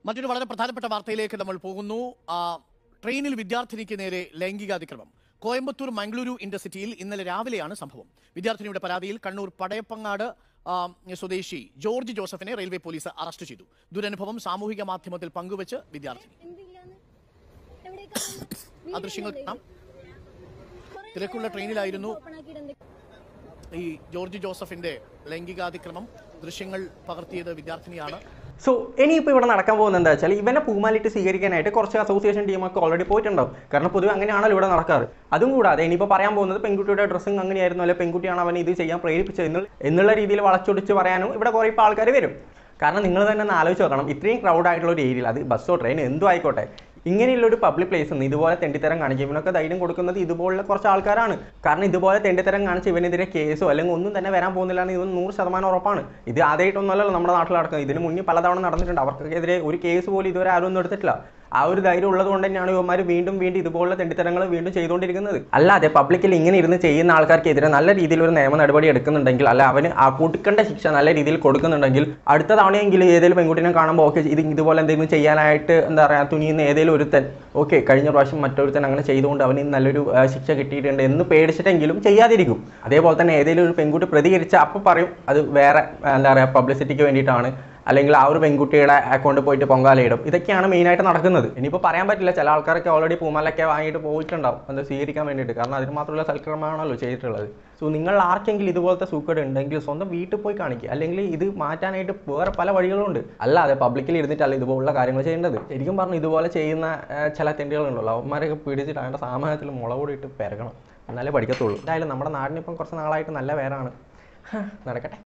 മറ്റൊരു വളരെ പ്രധാനപ്പെട്ട വാർത്തയിലേക്ക് നമ്മൾ പോകുന്നു ആ, ട്രെയിനിൽ വിദ്യാർത്ഥിനിക്ക് നേരെ ലൈംഗികാതിക്രമം കോയമ്പത്തൂർ മംഗളൂരു ഇന്റർസിറ്റിയിൽ ഇന്നലെ രാവിലെയാണ് സംഭവം വിദ്യാർത്ഥിനിയുടെ പരാതിയിൽ കണ്ണൂർ പടയപ്പങ്ങാട് ആ, സ്വദേശി ജോർജ് ജോസഫിനെ റെയിൽവേ പോലീസ് അറസ്റ്റ് ചെയ്തു ദുരനുഭവം സാമൂഹിക മാധ്യമത്തിൽ പങ്കുവച്ച് വിദ്യാർത്ഥിനി ആ ദൃശ്യങ്ങൾ കാണാം തിരക്കുള്ള ട്രെയിനിലായിരുന്നു ഈ ജോർജ് ജോസഫിന്റെ ലൈംഗികാതിക്രമം ദൃശ്യങ്ങൾ പകർത്തിയത് വിദ്യാർത്ഥിനിയാണ് സോ ഇനിയിപ്പോൾ ഇവിടെ നടക്കാൻ പോകുന്നത് എന്താ വെച്ചാൽ ഇവനെ പൂമാലിട്ട് സ്വീകരിക്കാനായിട്ട് കുറച്ച് അസോസിയേഷൻ ടീമൊക്കെ ഓൾറെഡി പോയിട്ടുണ്ടാവും കാരണം പൊതുവെ അങ്ങനെയാണല്ലോ ഇവിടെ നടക്കാറ് അതും കൂടാതെ ഇനിയിപ്പോൾ പറയാൻ പോകുന്നത് പെൺകുട്ടിയുടെ ഡ്രസ്സിങ് അങ്ങനെയായിരുന്നു അല്ലെ പെൺകുട്ടിയാണ് അവനെ ഇത് ചെയ്യാൻ പ്രേരിപ്പിച്ചത് എന്നുള്ള എന്നുള്ള രീതിയിൽ വളച്ചൊടിച്ച് പറയാനും ഇവിടെ കുറേ ഇപ്പോൾ ആൾക്കാർ വരും കാരണം നിങ്ങൾ തന്നെ ഒന്ന് ആലോചിച്ച് നോക്കണം ഇത്രയും ക്രൗഡ് ആയിട്ടുള്ള ഒരു ഏരിയയിൽ അത് ബസ്സോ ട്രെയിനോ എന്തോ ആയിക്കോട്ടെ ഇങ്ങനെയുള്ള ഒരു പബ്ലിക് പ്ലേസ് നിന്ന് ഇതുപോലെ തെണ്ടിത്തരം കാണിക്കും ഇവനൊക്കെ ധൈര്യം കൊടുക്കുന്നത് ഇതുപോലുള്ള കുറച്ച് ആൾക്കാരാണ് കാരണം ഇതുപോലെ തെണ്ടിത്തരം കാണിച്ച് ഇവനെതിരെ കേസോ അല്ലെങ്കിൽ ഒന്നും തന്നെ വരാൻ പോകുന്നില്ല എന്ന് ഇവൻ നൂറ് ശതമാനം ഉറപ്പാണ് ഇത് ആദ്യമായിട്ടൊന്നുമല്ലല്ലോ നമ്മുടെ നാട്ടിൽ നടക്കുന്നത് ഇതിന് മുന്നേ പലതവണ നടന്നിട്ടുണ്ട് അവർക്കെതിരെ ഒരു കേസ് പോലും ഇതുവരെ ആരും ഒന്നും എടുത്തിട്ടില്ല ആ ഒരു ധൈര്യം ഉള്ളത് കൊണ്ട് തന്നെയാണ് ഇവന്മാർ വീണ്ടും വീണ്ടും ഇതുപോലുള്ള തെണ്ടിത്തരങ്ങൾ വീണ്ടും ചെയ്തുകൊണ്ടിരിക്കുന്നത് അല്ലാതെ പബ്ലിക്കിൽ ഇങ്ങനെ ഇരുന്ന് ചെയ്യുന്ന ആൾക്കാർക്കെതിരെ നല്ല രീതിയിൽ ഒരു നിയമ നടപടി എടുക്കുന്നുണ്ടെങ്കിൽ അല്ല അവന് ആ കൊടുക്കേണ്ട ശിക്ഷ നല്ല രീതിയിൽ കൊടുക്കുന്നുണ്ടെങ്കിൽ അടുത്ത തവണയെങ്കിലും ഏതെങ്കിലും പെൺകുട്ടിനെ കാണുമ്പോൾ ഓക്കെ ഇത് ഇതുപോലെ എന്തെങ്കിലും ചെയ്യാനായിട്ട് എന്താ പറയുക തുനിയുന്ന ഏതെങ്കിലും ഒരുത്തൻ ഓക്കെ കഴിഞ്ഞ പ്രാവശ്യം മറ്റൊരുത്തൻ അങ്ങനെ ചെയ്തുകൊണ്ട് അവന് നല്ലൊരു ആ, ശിക്ഷ കിട്ടിയിട്ടുണ്ട് എന്ന് പേടിച്ചിട്ടെങ്കിലും ചെയ്യാതിരിക്കും അതേപോലെ തന്നെ ഏതെങ്കിലും ഒരു പെൺകുട്ടി പ്രതികരിച്ച അപ്പോൾ പറയും അത് വേറെ ആ, എന്താ പറയുക പബ്ലിസിറ്റിക്ക് വേണ്ടിയിട്ടാണ് അല്ലെങ്കിൽ ആ ഒരു പെൺകുട്ടിയുടെ അക്കൗണ്ട് പോയിട്ട് പൊങ്കാലയിടും ഇതൊക്കെയാണ് മെയിനായിട്ട് നടക്കുന്നത് ഇനിയിപ്പോൾ പറയാൻ പറ്റില്ല ചില ആൾക്കാരൊക്കെ ഓൾറെഡി പൂമാലൊക്കെ വാങ്ങിയിട്ട് പോയിട്ടുണ്ടാവും അത് സ്വീകരിക്കാൻ വേണ്ടിയിട്ട് കാരണം അതിന് മാത്രമുള്ള സൽക്രമമാണല്ലോ ചെയ്തിട്ടുള്ളത് സോ നിങ്ങൾ ആർക്കെങ്കിലും ഇതുപോലത്തെ സൂക്കേട് ഉണ്ടെങ്കിൽ സ്വന്തം വീട്ടിൽ പോയി കാണിക്കുക അല്ലെങ്കിൽ ഇത് മാറ്റാനായിട്ട് വേറെ പല വഴികളുണ്ട് അല്ലാതെ പബ്ലിക്കിൽ ഇരുന്നിട്ടല്ല ഇതുപോലുള്ള കാര്യങ്ങൾ ചെയ്യേണ്ടത് ശരിക്കും പറഞ്ഞു ഇതുപോലെ ചെയ്യുന്ന ആ, ചില തെണ്ടുകളുണ്ടല്ലോ അവന്മാരൊക്കെ പിടിച്ചിട്ട് അതിൻ്റെ സാമൂഹ്യത്തിൽ മുളകൂടി ഇട്ട് പെരകണം എന്നാലേ പഠിക്കത്തുള്ളൂ എന്തായാലും നമ്മുടെ നാടിനിപ്പം കുറച്ച് നാളായിട്ട് നല്ല പേരാണ് നടക്കട്ടെ